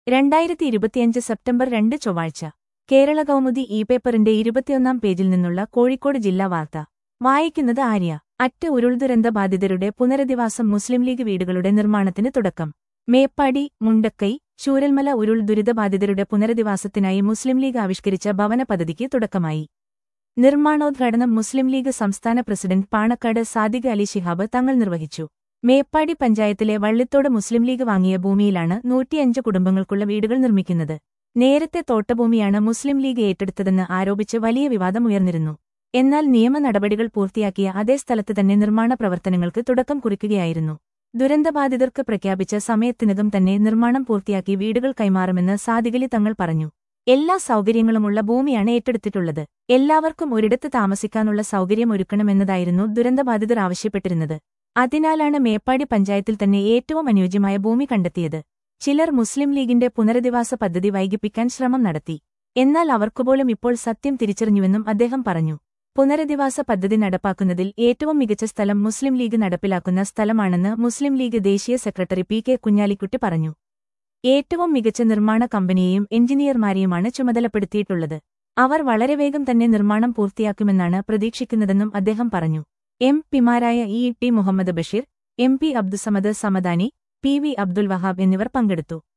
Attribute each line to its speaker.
Speaker 1: രണ്ടായിരത്തി ഇരുപത്തിയഞ്ച് സെപ്റ്റംബർ രണ്ട് ചൊവ്വാഴ്ച കേരള കൗമുദി ഇ പേപ്പറിന്റെ ഇരുപത്തിയൊന്നാം പേജിൽ നിന്നുള്ള കോഴിക്കോട് ജില്ലാ വാർത്ത വായിക്കുന്നത് ആര്യ അറ്റ ഉരുൾദുരന്ത ബാധിതരുടെ പുനരധിവാസം മുസ്ലിം ലീഗ് വീടുകളുടെ നിർമ്മാണത്തിന് തുടക്കം മേപ്പാടി മുണ്ടക്കൈ ചൂരൽമല ഉരുൾ ദുരിതബാധിതരുടെ പുനരധിവാസത്തിനായി മുസ്ലിം ലീഗ് ആവിഷ്കരിച്ച ഭവന പദ്ധതിക്ക് തുടക്കമായി നിർമ്മാണോദ്ഘാടനം മുസ്ലിം ലീഗ് സംസ്ഥാന പ്രസിഡന്റ് പാണക്കാട് സാദിഖ് അലി ശിഹാബ് തങ്ങൾ നിർവഹിച്ചു മേപ്പാടി പഞ്ചായത്തിലെ വള്ളിത്തോട് മുസ്ലിം ലീഗ് വാങ്ങിയ ഭൂമിയിലാണ് നൂറ്റിയഞ്ച് കുടുംബങ്ങൾക്കുള്ള വീടുകൾ നിർമ്മിക്കുന്നത് നേരത്തെ തോട്ടഭൂമിയാണ് മുസ്ലിം ലീഗ് ഏറ്റെടുത്തതെന്ന് ആരോപിച്ച് വലിയ വിവാദമുയർന്നിരുന്നു എന്നാൽ നിയമ നടപടികൾ പൂർത്തിയാക്കിയ അതേ സ്ഥലത്ത് തന്നെ നിർമ്മാണ പ്രവർത്തനങ്ങൾക്ക് തുടക്കം കുറിക്കുകയായിരുന്നു ദുരന്തബാധിതർക്ക് പ്രഖ്യാപിച്ച സമയത്തിനകം തന്നെ നിർമ്മാണം പൂർത്തിയാക്കി വീടുകൾ കൈമാറുമെന്ന് സാദിഖലി തങ്ങൾ പറഞ്ഞു എല്ലാ സൗകര്യങ്ങളുമുള്ള ഭൂമിയാണ് ഏറ്റെടുത്തിട്ടുള്ളത് എല്ലാവർക്കും ഒരിടത്ത് താമസിക്കാനുള്ള സൗകര്യം ഒരുക്കണമെന്നതായിരുന്നു ദുരന്തബാധിതർ ആവശ്യപ്പെട്ടിരുന്നത് അതിനാലാണ് മേപ്പാടി പഞ്ചായത്തിൽ തന്നെ ഏറ്റവും അനുയോജ്യമായ ഭൂമി കണ്ടെത്തിയത് ചിലർ മുസ്ലിം ലീഗിന്റെ പുനരധിവാസ പദ്ധതി വൈകിപ്പിക്കാൻ ശ്രമം നടത്തി എന്നാൽ അവർക്കുപോലും ഇപ്പോൾ സത്യം തിരിച്ചറിഞ്ഞുവെന്നും അദ്ദേഹം പറഞ്ഞു പുനരധിവാസ പദ്ധതി നടപ്പാക്കുന്നതിൽ ഏറ്റവും മികച്ച സ്ഥലം മുസ്ലിം ലീഗ് നടപ്പിലാക്കുന്ന സ്ഥലമാണെന്ന് മുസ്ലിം ലീഗ് ദേശീയ സെക്രട്ടറി പി കെ കുഞ്ഞാലിക്കുട്ടി പറഞ്ഞു ഏറ്റവും മികച്ച നിർമ്മാണ കമ്പനിയെയും എഞ്ചിനീയർമാരെയുമാണ് ചുമതലപ്പെടുത്തിയിട്ടുള്ളത് അവർ വളരെ വേഗം തന്നെ നിർമ്മാണം പൂർത്തിയാക്കുമെന്നാണ് പ്രതീക്ഷിക്കുന്നതെന്നും അദ്ദേഹം പറഞ്ഞു എം പിമാരായ E T Muhammad Basheer M P Abdussamad Samadani P V Abdul Wahab എന്നിവർ പങ്കെടുത്തു